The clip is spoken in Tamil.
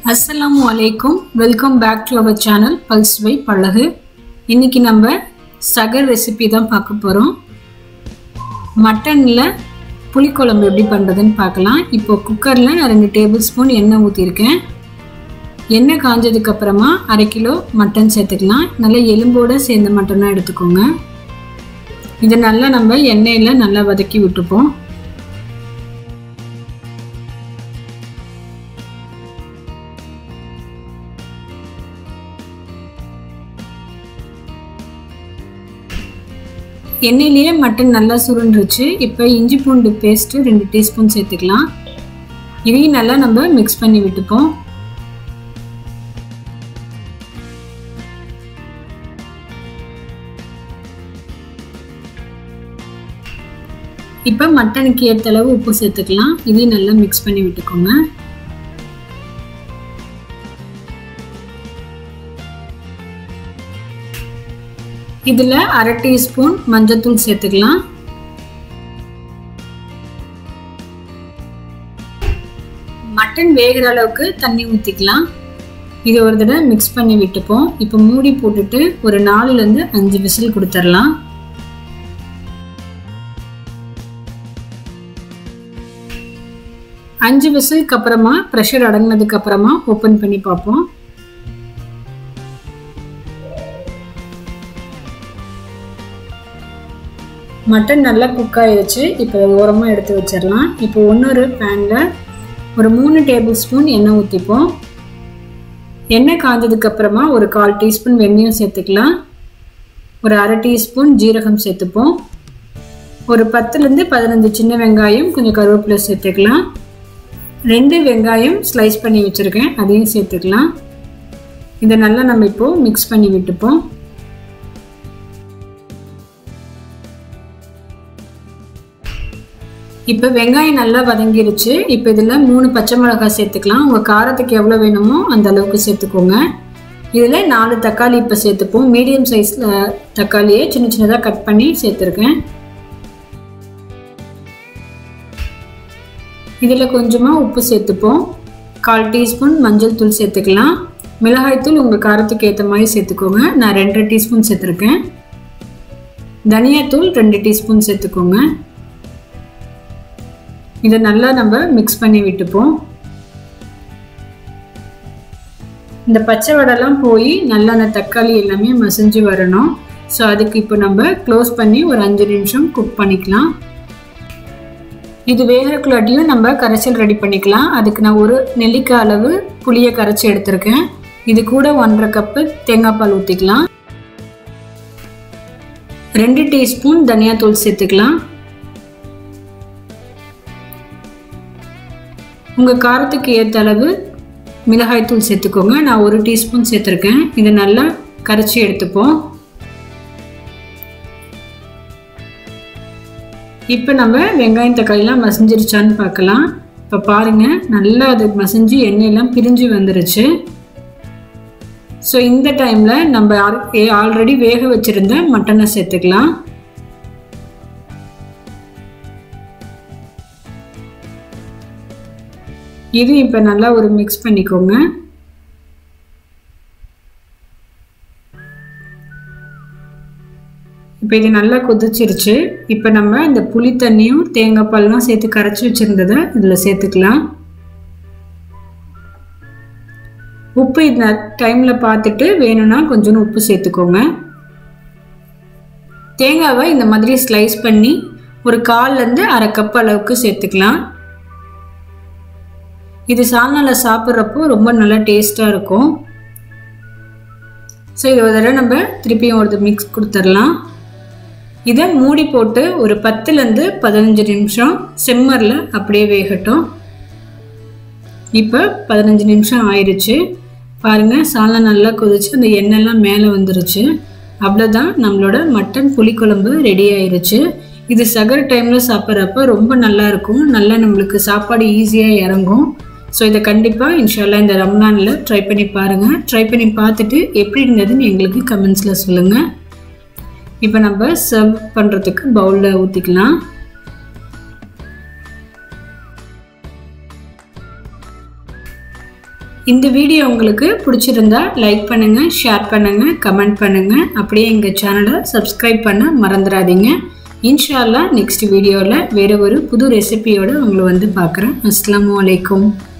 அஸ்ஸலாமு அலைக்கும் welcome back to our channel pulse வை பழகு இன்னைக்கு நம்ம சகர் ரெசிபி தான் பார்க்க போகிறோம் மட்டனில் புளிக்குழம்பு எப்படி பண்ணுறதுன்னு பார்க்கலாம் இப்போ குக்கரில் நான் ரெண்டு டேபிள் ஸ்பூன் எண்ணெய் ஊற்றிருக்கேன் எண்ணெய் காஞ்சதுக்கு அப்புறமா அரை கிலோ மட்டன் சேர்த்துக்கலாம் நல்லா எலும்போடு சேர்ந்த மட்டனாக எடுத்துக்கோங்க இதை நல்லா நம்ம எண்ணெயில் நல்லா வதக்கி விட்டுப்போம் எண்ணெயிலேயே மட்டன் நல்லா சுருண்டுருச்சு இப்போ இஞ்சி பூண்டு பேஸ்ட்டு ரெண்டு டீஸ்பூன் சேர்த்துக்கலாம் இதையும் நல்லா நம்ம மிக்ஸ் பண்ணி விட்டுப்போம் இப்போ மட்டனுக்கு ஏற்ற அளவு உப்பு சேர்த்துக்கலாம் இதையும் நல்லா மிக்ஸ் பண்ணி விட்டுக்கோங்க இதில் அரை டீஸ்பூன் மஞ்சத்தூள் சேர்த்துக்கலாம் மட்டன் வேகிற அளவுக்கு தண்ணி ஊற்றிக்கலாம் இது ஒரு தடவை மிக்ஸ் பண்ணி விட்டுப்போம் இப்போ மூடி போட்டுட்டு ஒரு நாலுலேருந்து அஞ்சு விசில் கொடுத்துடலாம் அஞ்சு விசிலுக்கு அப்புறமா ப்ரெஷர் அடங்கினதுக்கு அப்புறமா ஓப்பன் பண்ணி பார்ப்போம் மட்டன் நல்லா குக் ஆயிடுச்சு இப்போ ஓரமாக எடுத்து வச்சிடலாம் இப்போ இன்னொரு பேனில் ஒரு மூணு டேபிள் ஸ்பூன் எண்ணெய் ஊற்றிப்போம் எண்ணெய் காஞ்சதுக்கு அப்புறமா ஒரு கால் டீஸ்பூன் வெந்தயம் சேர்த்துக்கலாம் ஒரு அரை டீஸ்பூன் ஜீரகம் சேர்த்துப்போம் ஒரு பத்துலேருந்து பதினஞ்சு சின்ன வெங்காயம் கொஞ்சம் கருவேப்பிலை சேர்த்துக்கலாம் ரெண்டு வெங்காயம் ஸ்லைஸ் பண்ணி வச்சுருக்கேன் அதையும் சேர்த்துக்கலாம் இதை நல்லா நம்ம இப்போது மிக்ஸ் பண்ணி விட்டுப்போம் இப்போ வெங்காயம் நல்லா வதங்கிருச்சு இப்போ இதில் மூணு பச்சை மிளகாய் சேர்த்துக்கலாம் உங்கள் காரத்துக்கு எவ்வளோ வேணுமோ அந்த அளவுக்கு சேர்த்துக்கோங்க இதில் நாலு தக்காளி இப்போ சேர்த்துப்போம் மீடியம் சைஸில் தக்காளியை சின்ன சின்னதாக கட் பண்ணி சேர்த்துருக்கேன் இதில் கொஞ்சமாக உப்பு சேர்த்துப்போம் கால் டீஸ்பூன் மஞ்சள் தூள் சேர்த்துக்கலாம் மிளகாய்த்தூள் உங்கள் காரத்துக்கு ஏற்ற மாதிரி சேர்த்துக்கோங்க நான் ரெண்டரை டீஸ்பூன் சேர்த்துருக்கேன் தனியாத்தூள் ரெண்டு டீஸ்பூன் சேர்த்துக்கோங்க இதை நல்லா நம்ம மிக்ஸ் பண்ணி விட்டுப்போம் இந்த பச்சை வடைலாம் போய் நல்லா அந்த தக்காளி எல்லாமே மசிஞ்சு வரணும் ஸோ அதுக்கு இப்போ நம்ம க்ளோஸ் பண்ணி ஒரு அஞ்சு நிமிஷம் குக் பண்ணிக்கலாம் இது வேகிறக்குள்ளாட்டியும் நம்ம கரைச்சல் ரெடி பண்ணிக்கலாம் அதுக்கு நான் ஒரு நெல்லிக்காய் அளவு புளியை கரைச்சி எடுத்திருக்கேன் இது கூட ஒன்றரை கப்பு தேங்காய் பால் ஊற்றிக்கலாம் ரெண்டு டீஸ்பூன் தனியாத்தூள் சேர்த்துக்கலாம் உங்கள் காரத்துக்கு ஏற்ற அளவு மிளகாய்த்தூள் சேர்த்துக்கோங்க நான் ஒரு டீஸ்பூன் சேர்த்துருக்கேன் இதை நல்லா கரைச்சி எடுத்துப்போம் இப்போ நம்ம வெங்காயம் தக்காளிலாம் மசிஞ்சிருச்சான்னு பார்க்கலாம் இப்போ பாருங்கள் நல்லா அது மசிஞ்சு எண்ணெயெல்லாம் பிரிஞ்சு வந்துருச்சு ஸோ இந்த டைமில் நம்ம ஆல்ரெடி வேக வச்சுருந்த மட்டனை சேர்த்துக்கலாம் இது இப்போ நல்லா ஒரு மிக்ஸ் பண்ணிக்கோங்க இப்போ இது நல்லா கொதிச்சிருச்சு இப்போ நம்ம இந்த புளி தண்ணியும் தேங்காய் பால்லாம் சேர்த்து கரைச்சி வச்சுருந்ததை இதில் சேர்த்துக்கலாம் உப்பு இந்த டைமில் பார்த்துட்டு வேணும்னா கொஞ்சம் உப்பு சேர்த்துக்கோங்க தேங்காவை இந்த மாதிரி ஸ்லைஸ் பண்ணி ஒரு கால்லேருந்து அரை கப் அளவுக்கு சேர்த்துக்கலாம் இது சால்னாவில் சாப்பிட்றப்போ ரொம்ப நல்லா டேஸ்ட்டாக இருக்கும் ஸோ இது ஒரு தடவை நம்ம திருப்பியும் ஒரு மிக்ஸ் கொடுத்துடலாம் இதை மூடி போட்டு ஒரு பத்துலேருந்து பதினஞ்சு நிமிஷம் செம்மரில் அப்படியே வேகட்டும் இப்போ பதினஞ்சு நிமிஷம் ஆயிடுச்சு பாருங்கள் சால்னா நல்லா கொதிச்சு அந்த எண்ணெய்லாம் மேலே வந்துருச்சு அவ்வளோதான் நம்மளோட மட்டன் புளிக்குழம்பு ரெடி ஆயிருச்சு இது சகர் டைமில் சாப்பிட்றப்ப ரொம்ப நல்லா இருக்கும் நல்லா நம்மளுக்கு சாப்பாடு ஈஸியாக இறங்கும் ஸோ இதை கண்டிப்பாக இன்ஷால்லா இந்த ரம்லானில் ட்ரை பண்ணி பாருங்கள் ட்ரை பண்ணி பார்த்துட்டு எப்படி இருந்ததுன்னு எங்களுக்கு கமெண்ட்ஸில் சொல்லுங்கள் இப்போ நம்ம சர்வ் பண்ணுறதுக்கு பவுலில் ஊற்றிக்கலாம் இந்த வீடியோ உங்களுக்கு பிடிச்சிருந்தா லைக் பண்ணுங்கள் ஷேர் பண்ணுங்கள் கமெண்ட் பண்ணுங்கள் அப்படியே எங்கள் சேனலை சப்ஸ்கிரைப் பண்ண மறந்துடாதீங்க இன்ஷால்லா நெக்ஸ்ட் வீடியோவில் வேறு ஒரு புது ரெசிபியோடு உங்களை வந்து பார்க்குறேன் அஸ்லாம் வலைக்கும்